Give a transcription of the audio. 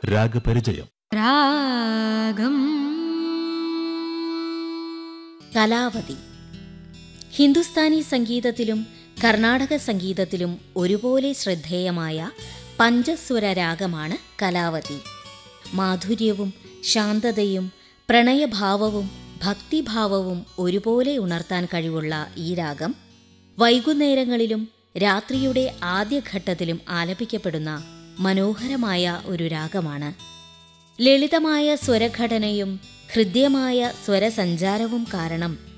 രാഗപരിചയം രാഗം കലാവതി ഹിന്ദുസ്ഥാനി സംഗീതത്തിലും കർണാടക സംഗീതത്തിലും ഒരുപോലെ ശ്രദ്ധേയമായ പഞ്ചസ്വര രാഗമാണ് കലാവതി മാധുര്യവും ശാന്തതയും പ്രണയഭാവവും ഭക്തിഭാവവും ഒരുപോലെ ഉണർത്താൻ കഴിവുള്ള ഈ രാഗം വൈകുന്നേരങ്ങളിലും രാത്രിയുടെ ആദ്യഘട്ടത്തിലും ആലപിക്കപ്പെടുന്ന മനോഹരമായ ഒരു രാഗമാണ് ലളിതമായ സ്വരഘടനയും ഹൃദ്യമായ സ്വരസഞ്ചാരവും കാരണം